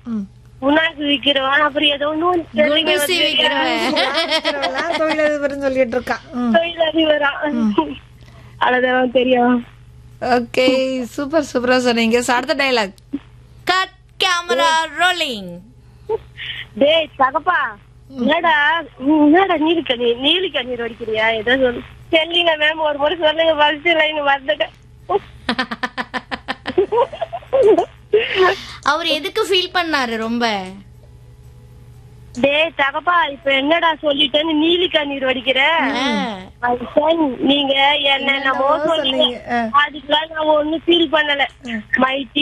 ம். புண்ணாக்கு விக்கிறவன் அப்புறம் ஏதோ ஒண்ணு குண்டூசி விக்கிறவன் இருக்கிறவெல்லாம் தொழிலதிபர்னு சொல்லிட்டு இருக்கா ம். தொழிலதிபரா அவ்வளவுதான் தெரியும் ஓகே சூப்பர் சூப்பரா சொன்னீங்க So, அடுத்த டைலாக் கட் கேமரா ரோலிங் டேய் தகப்பா என்னடா என்னடா நீலி கண்ணீர் நீலி கண்ணீர் வடிக்கிறியா ஏதோ சொல்லு சொல்லுங்க மேம் ஒரு முறை சொல்லுங்க ஃபர்ஸ்ட் லைன் வந்துட்டேன் அவர் எதுக்கு ஃபீல் பண்ணாரு ரொம்ப டேய் தகப்பா இப்ப என்னடா சொல்லிட்டேன்னு நீலி கண்ணீர் வடிக்கிற ஆ. அதுதான் நீங்க என்ன என்னமோ என்னமோ சொன்னீங்க சொன்னீங்க. ஆ. அதுக்கெல்லாம் நான் ஒண்ணும் ஃபீல் பண்ணல மை